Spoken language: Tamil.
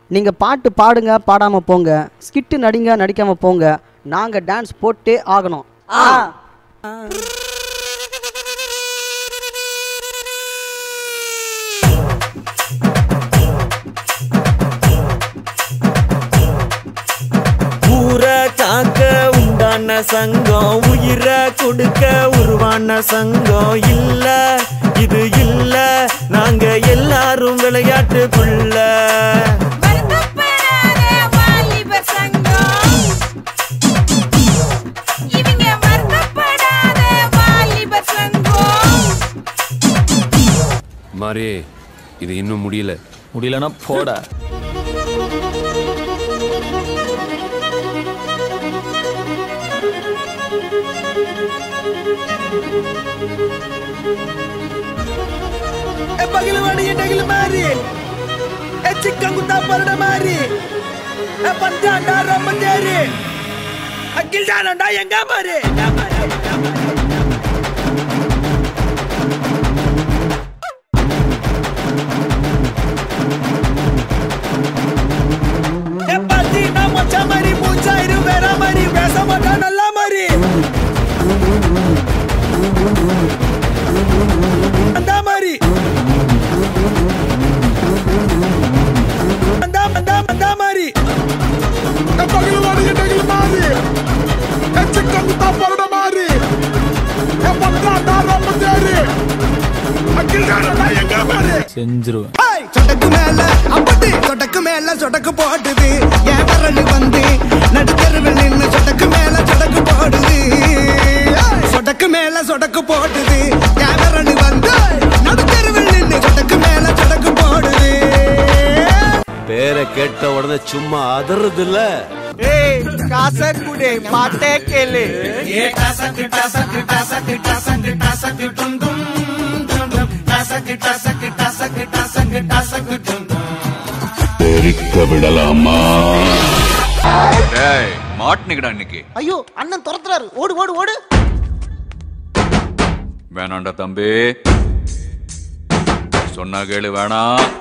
நீங்கள் பாட்டு பாடுங்க பாடாமல் போங்க ஸ்கிட்டு நடிங்க நடிக்காமல் போங்க நாங்கள் டான்ஸ் போட்டே ஆகணும் ஆ ஊரை காக்க உண்டான சங்கம் உயிரை கொடுக்க உருவான சங்கம் இல்ல இது இல்ல நாங்க எல்லாரும் விளையாட்டுக்குள்ள வருத்தப்படாத வாலிபர் சங்கம். இவங்க வருத்தப்படாத வாலிபர் சங்கம். மாறி இது இன்னும் முடியல முடியலன்னா போட ए पगलवाड़ी ये डगल मारी ए चिक्का कुत्ता परड़ मारी ए पंजा डारा मंजेरी अकिल डाना डा यंगा मारे ए पाती ना मचा मारी पूछा इरु वेरा मारी वैसा मटा नल्ला मारी अंदा मारी अंदा अंदा अंदा मारी ए पगलवाड़ी ये डगल मारी ए चिक्का कुत्ता परड़ मारी ए पंजा डारा मंजेरी अकिल डाना डा यंगा मारे செஞ்சிருவேன் ஏய், சொடக்கு மேல அப்படி சொடக்கு மேல சொடக்கு போடுது என் பரணி வந்து நடுத்தருவில் நின்னு சொடக்கு மேல சொடக்கு போடுது ஏய், சொடக்கு மேல சொடக்கு போடுது என் பரணி வந்து நடுத்தருவில் நின்னு சொடக்கு மேல சொடக்கு போடுது பேரை கேட்ட உடனே சும்மா அதறது இல்ல ஏய் காசை குடு பாட்டே கேளு தெரிக்க விடலாமா டேய் மாட்டினுக்கடா இன்னைக்கு ஐயோ அண்ணன் துரத்துறாரு ஓடு ஓடு ஓடு வேணாண்டா தம்பி சொன்னா கேளு வேணாம்